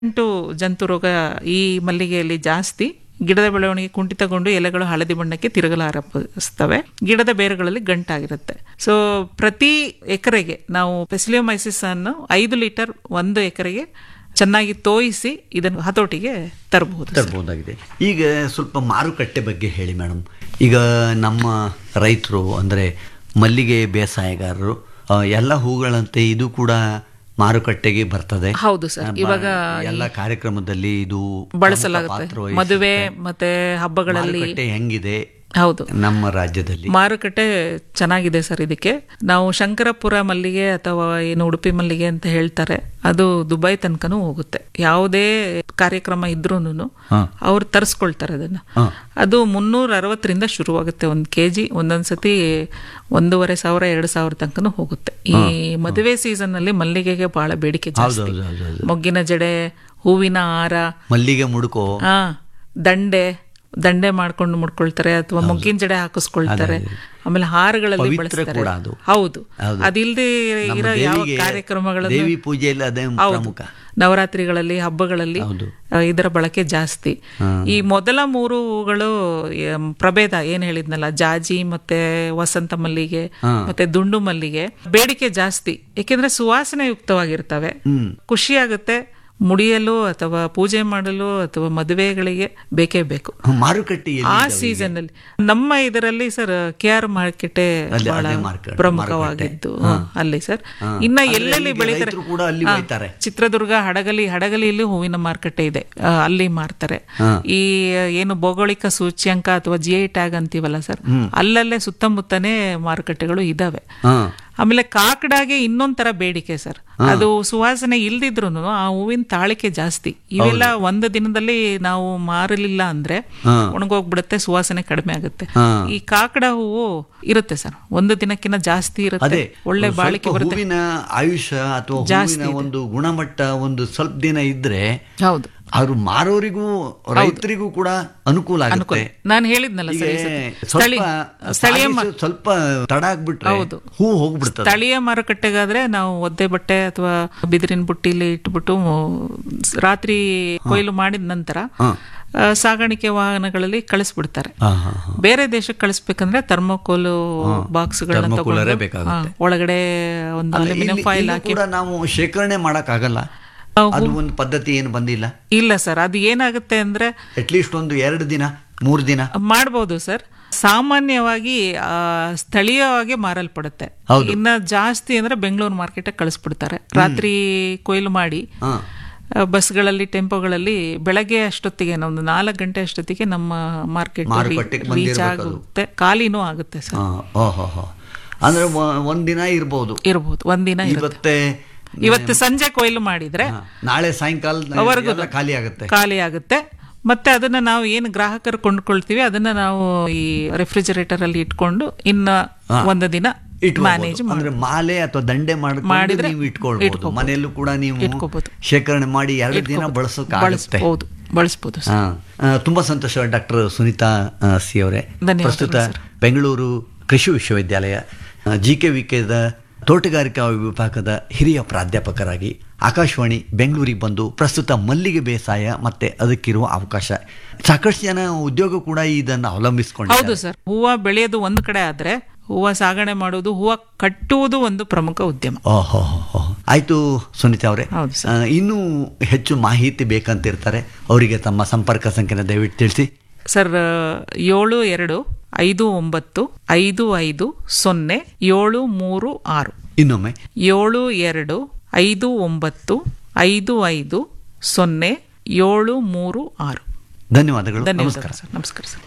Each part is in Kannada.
ಎಂಟು ಜಂತು ರೋಗ ಈ ಮಲ್ಲಿಗೆಯಲ್ಲಿ ಜಾಸ್ತಿ ಗಿಡದ ಬೆಳವಣಿಗೆ ಕುಂಠಿತಗೊಂಡು ಎಲೆಗಳು ಹಳದಿ ಬಣ್ಣಕ್ಕೆ ತಿರುಗಲಾರಂಭಿಸ್ತವೆ ಗಿಡದ ಬೇರುಗಳಲ್ಲಿ ಗಂಟಾಗಿರುತ್ತೆ ಸೊ ಪ್ರತಿ ಎಕರೆಗೆ ನಾವು ಪೆಸಿಲಿಯೋಮೈಸಿಸ್ ಅನ್ನು ಐದು ಲೀಟರ್ ಒಂದು ಎಕರೆಗೆ ಚೆನ್ನಾಗಿ ತೋಯಿಸಿ ಇದನ್ನು ಹತೋಟಿಗೆ ತರಬಹುದು ತರಬಹುದಾಗಿದೆ ಈಗ ಸ್ವಲ್ಪ ಮಾರುಕಟ್ಟೆ ಬಗ್ಗೆ ಹೇಳಿ ಮೇಡಮ್ ಈಗ ನಮ್ಮ ರೈತರು ಅಂದರೆ ಮಲ್ಲಿಗೆ ಬೇಸಾಯಗಾರರು ಆ, ಎಲ್ಲ ಹೂಗಳಂತೆ ಇದು ಕೂಡ ಮಾರುಕಟ್ಟೆಗೆ ಬರ್ತದೆ ಹೌದು ಸರ್ ನಮ್ಮ ಇವಾಗ ಎಲ್ಲ ಕಾರ್ಯಕ್ರಮದಲ್ಲಿ ಇದು ಬಳಸಲಾಗುತ್ತೆ ಪಾತ್ರ ವಹಿಸುತ್ತೆ. ಮದುವೆ ಮತ್ತೆ ಹಬ್ಬಗಳಲ್ಲಿ ಮಾರುಕಟ್ಟೆ ಹೆಂಗಿದೆ ಹೌದು ನಮ್ಮ ರಾಜ್ಯದಲ್ಲಿ ಮಾರುಕಟ್ಟೆ ಚೆನ್ನಾಗಿದೆ ಸರ್ ಇದಕ್ಕೆ ನಾವು ಶಂಕರಪುರ ಮಲ್ಲಿಗೆ ಅಥವಾ ಏನು ಉಡುಪಿ ಮಲ್ಲಿಗೆ ಅಂತ ಹೇಳ್ತಾರೆ ಅದು ದುಬೈ ತನಕನೂ ಹೋಗುತ್ತೆ ಯಾವುದೇ ಕಾರ್ಯಕ್ರಮ ಇದ್ರೂನು ಅವ್ರು ತರಿಸ್ಕೊಳ್ತಾರೆ ಅದನ್ನ ಅದು ಮುನ್ನೂರ ಅರವತ್ತರಿಂದ ಶುರುವಾಗುತ್ತೆ ಒಂದು ಕೆ ಜಿ ಒಂದೊಂದ್ಸತಿ ಒಂದೂವರೆ ಸಾವಿರ ಎರಡು ಸಾವಿರ ತನಕನೂ ಹೋಗುತ್ತೆ ಈ ಮದುವೆ ಸೀಸನ್ ಅಲ್ಲಿ ಮಲ್ಲಿಗೆಗೆ ಬಹಳ ಬೇಡಿಕೆ ಜಾಸ್ತಿ ಹೌದು, ಹೌದು, ಹೌದು. ಮೊಗ್ಗಿನ ಜಡೆ ಹೂವಿನ ಹಾರ ಮಲ್ಲಿಗೆ ಮುಡುಕೋ ಆ ದಂಡೆ ದಂಡೆ ಮಾಡ್ಕೊಂಡು ಮುಡ್ಕೊಳ್ತಾರೆ ಅಥವಾ ಮೊಗ್ಗಿನ ಜಡೆ ಹಾಕಿಸ್ಕೊಳ್ತಾರೆ ಆಮೇಲೆ ಹಾರಗಳಲ್ಲಿ ಪವಿತ್ರ ಬಳಸ್ತಾರೆ ಕೂಡ ಅದು. ಹೌದು ಹೌದು. ಅದಿಲ್ಲದೆ ನಮ್ಮ ಇರೋ ಯಾವ ದೇವಿಗೆ ಕಾರ್ಯಕ್ರಮಗಳನ್ನು ದೇವಿ ಪೂಜೆಯಲ್ಲಿ ಅದೇ ಹೌದು ಪ್ರಮುಖ ನವರಾತ್ರಿಗಳಲ್ಲಿ ಹಬ್ಬಗಳಲ್ಲಿ ಹೌದು. ಆ, ಇದರ ಬಳಕೆ ಜಾಸ್ತಿ ಈ ಮೊದಲ ಮೂರು ಹೂಗಳು ಎಂ, ಪ್ರಭೇದ ಏನ್ ಹೇಳಿದ್ನಲ್ಲ ಜಾಜಿ ಮತ್ತೆ ವಸಂತ ಮಲ್ಲಿಗೆ ಮತ್ತೆ ದುಂಡು ಮಲ್ಲಿಗೆ ಬೇಡಿಕೆ ಜಾಸ್ತಿ ಏಕೆಂದ್ರೆ ಸುವಾಸನೆ ಯುಕ್ತವಾಗಿರ್ತವೆ ಖುಷಿ ಆಗುತ್ತೆ ಮುಡಿಯಲು ಅಥವಾ ಪೂಜೆ ಮಾಡಲು ಅಥವಾ ಮದುವೆಗಳಿಗೆ ಬೇಕೇ ಬೇಕು ಮಾರುಕಟ್ಟೆಯಲ್ಲಿ ಆ ಸೀಸನ್ ಅಲ್ಲಿ ನಮ್ಮ ಇದರಲ್ಲಿ ಸರ್ ಕೆ ಆರ್ ಮಾರ್ಕೆಟೇ ಅಲ್ಲಿ ಬಹಳ ಅದೇ market, ಪ್ರಮುಖವಾಗಿದ್ದು ಅಲ್ಲಿ ಸರ್ ಇನ್ನ ಅಂದ್ರೆ ಎಲ್ಲೆಲ್ಲಿ ಇಲ್ಲಿಗೆ ಬೆಳೀತಾರೆ ರೈತರು ಕೂಡ ಅಲ್ಲಿ ಹಾ, ಒಯ್ತಾರೆ. ಚಿತ್ರದುರ್ಗ ಹಡಗಲಿ ಹಡಗಲಿಯಲ್ಲಿ ಹೂವಿನ ಮಾರುಕಟ್ಟೆ ಇದೆ ಆ, ಅಲ್ಲಿ ಮಾರ್ತಾರೆ ಈ ಏನು ಭೌಗೋಳಿಕ ಸೂಚ್ಯಂಕ ಅಥವಾ ಜಿ ಐ ಟ್ಯಾಗ್ ಅಂತೀವಲ್ಲ ಸರ್ ಅಲ್ಲಲ್ಲೇ ಸುತ್ತಮುತ್ತನೇ ಮಾರುಕಟ್ಟೆಗಳು ಇದಾವೆ ಹಾ ಆಮೇಲೆ ಕಾಕಡಾಗೆ ಇನ್ನೊಂದ್ ತರ ಬೇಡಿಕೆ ಸರ್ ಅದು ಸುವಾಸನೆ ಇಲ್ದಿದ್ರು ಆ ಹೂವಿನ ತಾಳಿಕೆ ಜಾಸ್ತಿ ಇವೆಲ್ಲ ಒಂದು ದಿನದಲ್ಲಿ ನಾವು ಮಾರಲಿಲ್ಲ ಅಂದ್ರೆ ಒಣಗೋಗ್ಬಿಡುತ್ತೆ ಸುವಾಸನೆ ಕಡಿಮೆ ಆಗುತ್ತೆ ಈ ಕಾಕಡ ಹೂವು ಇರುತ್ತೆ ಸರ್ ಒಂದು ದಿನಕ್ಕಿಂತ ಜಾಸ್ತಿ ಇರುತ್ತೆ ಅದೇ ಒಳ್ಳೆ ಒಂದು ಬಾಳಿಕೆ ಸ್ವಲ್ಪ ಬರುತ್ತೆ ಹೂವಿನ ಆಯುಷ್ಯ ಅಥವಾ ಜಾಸ್ತಿ ಹೂವಿನ ಒಂದು ಗುಣಮಟ್ಟ ಒಂದು ಸ್ವಲ್ಪ ದಿನ ಇದ್ರೆ ಹೌದು ಅವ್ರು ಮಾರೋರಿಗೂ ರೈತರಿಗೂ ಕೂಡ ಅನುಕೂಲ ಆಗುತ್ತೆ ನಾನು ಹೇಳಿದ್ನಲ್ಲ ಸರ್ ಈ ಹೀಗೆ ಸತಿ. ಸ್ವಲ್ಪ ಸ್ಥಳೀಯ ಸ್ಥಳೀಯ ಮ- ಸಾಗಿಸೋದು ಸ್ವಲ್ಪ ತಡ ಆಗ್ಬಿಟ್ರೆ ಹೌದು. ಹೂ ಹೋಗ್ಬಿಡ್ತದೆ ಸ್ಥಳೀಯ ಮಾರುಕಟ್ಟೆಗಾದ್ರೆ ನಾವು ಒದ್ದೆ ಬಟ್ಟೆ ಅಥವಾ ಬಿದಿರಿನ ಬುಟ್ಟಿಲಿ ಇಟ್ಬಿಟ್ಟು ಸ್- ರಾತ್ರಿ ಕೊಯ್ಲು ಮಾಡಿದ ನಂತರ ಆ, ಸಾಗಾಣಿಕೆ ವಾಹನಗಳಲ್ಲಿ ಕಳಿಸ್ಬಿಡ್ತಾರೆ ಹಾ, ಹಾ, ಹಾ. ಬೇರೆ ದೇಶಕ್ಕೆ ಕಳಿಸ್ಬೇಕಂದ್ರೆ ಥರ್ಮೋಕೋಲು ಬಾಕ್ಸ್ಗಳನ್ನ ಥರ್ಮೋಕೋಲರೇ ತಗೊಂಡು ಬೇಕಾಗುತ್ತೆ. ಆ, ಒಳಗಡೆ ಒಂದು ಅಲ್ಲ, ಅಲ್ಯೂಮಿನಿಯಂ ಇಲ್ಲಿ- ಫಾಯಿಲ್ ಇಲ್ಲೂ ಹಾಕಿ ಕೂಡ ನಾವು ಶೇಖರಣೆ ಮಾಡಕ್ ಆಗಲ್ಲ ಆ, ಅದು ಒಂದು ಪದ್ಧತಿ ಏನು ಬಂದಿಲ್ಲ ಇಲ್ಲ ಸರ್ ಅದು ಏನಾಗುತ್ತೆ ಅಂದ್ರೆ ಅಟ್ಲೀಸ್ಟ್ ಒಂದು ಎರಡು ದಿನ ಮೂರು ದಿನ ಮಾಡ್ಬೋದು ಸರ್ ಸಾಮಾನ್ಯವಾಗಿ ಆ, ಸ್ಥಳೀಯವಾಗಿ ಮಾರಲ್ಪಡುತ್ತೆ ಹೌದು. ಇನ್ನ ಜಾಸ್ತಿ ಅಂದ್ರೆ ಬೆಂಗಳೂರು ಮಾರ್ಕೆಟ್ ಕಳಿಸ್ಬಿಡ್ತಾರೆ ರಾತ್ರಿ ಕೊಯ್ಲು ಮಾಡಿ ಹಾ ಆ, ಬಸ್ಗಳಲ್ಲಿ ಟೆಂಪೋಗಳಲ್ಲಿ ಬೆಳಗ್ಗೆ ಅಷ್ಟೊತ್ತಿಗೆ ಒಂದು ನಾಲ್ಕು ಗಂಟೆ ಅಷ್ಟೊತ್ತಿಗೆ ನಮ್ಮ ಮಾರ್ಕೆಟ್ ಮಾರುಕಟ್ಟೆಗೆ ರೀಚ್ ಬಂದಿರ್ಬೇಕು ಅದು. ಆಗುತ್ತೆ ಖಾಲಿನೂ ಆಗುತ್ತೆ ಸರ್ ಹಾ, ಓಹೋ ಹೋ ಅಂದ್ರೆ ಒ- ಒಂದ್ ದಿನ ಇರ್ಬೋದು ಇರ್ಬೋದು ಒಂದಿನ ಇರುತ್ತೆ ಇವತ್ತೇ ಇವತ್ತು ಸಂಜೆ ಕೊಯ್ಲು ಮಾಡಿದ್ರೆ ಹಾ, ನಾಳೆ ಸಾಯಂಕಾಲ ಅವರೆಗೂ ಎಲ್ಲ ಖಾಲಿ ಆಗುತ್ತೆ ಖಾಲಿ ಆಗುತ್ತೆ ಮತ್ತೆ ಅದನ್ನ ನಾವು ಏನು ಗ್ರಾಹಕರು ಕೊಂಡ್ಕೊಳ್ತೀವಿ ಅದನ್ನ ನಾವು ಈ ರೆಫ್ರಿಜರೇಟರ್ ಅಲ್ಲಿ ಇಟ್ಕೊಂಡು ಇನ್ನ ಒಂದು ದಿನ ಇಟ್ಕೋಬಹುದು. ಮ್ಯಾನೇಜ್ ಅಂದ್ರೆ ಮಾಲೆ ಅಥವಾ ದಂಡೆ ಮಾಡ್ಕೊಂಡು ಮಾಡಿದ್ರೆ ನೀವು ಇಟ್ಕೊಳ್ಬಹುದು ಇಟ್ಕೋಬಹುದು. ಮನೆಯಲ್ಲೂ ಕೂಡ ನೀವು ಇಟ್ಕೋಬಹುದು. ಶೇಖರಣೆ ಮಾಡಿ ಎರಡು ದಿನ ಬಳಸೋಕ್ಕಾಗುತ್ತೆ ಬಳಸ್ಬೋದು ಬಳಸ್ಬೋದು ಸರ್. ಹಾ. ಆ, ತುಂಬಾ ಸಂತೋಷ ಡಾಕ್ಟರ್ ಸುನೀತಾ ಆ, ಸಿ ಅವರೇ ಧನ್ಯವಾದಗಳು ಪ್ರಸ್ತುತ ಸರ್. ಬೆಂಗಳೂರು ಕೃಷಿ ವಿಶ್ವವಿದ್ಯಾಲಯ ಜಿ ಕೆ ವಿ ಕೆದ ತೋಟಗಾರಿಕಾ ವಿಭಾಗದ ಹಿರಿಯ ಪ್ರಾಧ್ಯಾಪಕರಾಗಿ ಆಕಾಶವಾಣಿ ಬೆಂಗಳೂರಿಗೆ ಬಂದು ಪ್ರಸ್ತುತ ಮಲ್ಲಿಗೆ ಬೇಸಾಯ ಮತ್ತೆ ಅದಕ್ಕಿರುವ ಅವಕಾಶ ಸಾಕಷ್ಟು ಜನ ಉದ್ಯೋಗ ಕೂಡ ಇದನ್ನು ಅವಲಂಬಿಸಿಕೊಂಡಿದ್ದಾರೆ ಹೌದು ಸರ್ ಹೂವ ಬೆಳೆಯೋದು ಒಂದ್ ಕಡೆ ಆದ್ರೆ ಹೂವ ಸಾಗಣೆ ಮಾಡೋದು ಹೂವ ಕಟ್ಟುವುದು ಒಂದು ಪ್ರಮುಖ ಉದ್ಯಮ ಓಹೋ ಆಯ್ತು ಸುನೀತಾ ಅವರೇ ಹೌದು ಆ, ಇನ್ನೂ ಹೆಚ್ಚು ಮಾಹಿತಿ ಬೇಕಂತಿರ್ತಾರೆ ಅವರಿಗೆ ತಮ್ಮ ಸಂಪರ್ಕ ಸಂಖ್ಯೆನ ದಯವಿಟ್ಟು ತಿಳಿಸಿ ಸರ್ ಏಳು ಎರಡು ಐದು ಒಂಬತ್ತು ಐದು ಐದು ಸೊನ್ನೆ ಏಳು ಮೂರು ಆರು ಇನ್ನೊಮ್ಮೆ ಏಳು ಎರಡು ಐದು ಒಂಬತ್ತು ಐದು ಐದು ಸೊನ್ನೆ ಏಳು ಮೂರು ಆರು ಧನ್ಯವಾದಗಳು ನಮಸ್ಕಾರ ಧನ್ಯವಾದಗಳು ಸರ್ ನಮಸ್ಕಾರ ಸರ್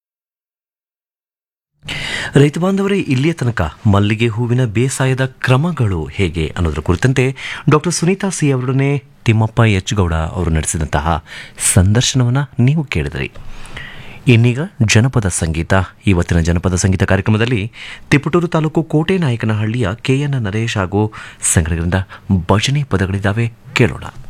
ರೈತ ಬಾಂಧವರೇ ಇಲ್ಲಿಯ ತನಕ ಮಲ್ಲಿಗೆ ಹೂವಿನ ಬೇಸಾಯದ ಕ್ರಮಗಳು ಹೇಗೆ ಅನ್ನೋದರ ಕುರಿತಂತೆ ಡಾಕ್ಟರ್ ಸುನೀತಾ ಸಿ ಅವರೊಡನೆ ತಿಮ್ಮಪ್ಪ ಎಚ್ ಗೌಡ ಅವರು ನಡೆಸಿದಂತಹ ಸಂದರ್ಶನವನ್ನು ನೀವು ಕೇಳಿದ್ರಿ ಇನ್ನೀಗ ಜನಪದ ಸಂಗೀತ ಇವತ್ತಿನ ಜನಪದ ಸಂಗೀತ ಕಾರ್ಯಕ್ರಮದಲ್ಲಿ ತಿಪಟೂರು ತಾಲೂಕು ಕೋಟೆ ನಾಯಕನಹಳ್ಳಿಯ ಕೆ ಎನ್ ನರೇಶ್ ಹಾಗೂ ಸಂಘಗಳಿಂದ ಭಜನೆ ಪದಗಳಿದ್ದಾವೆ ಕೇಳೋಣ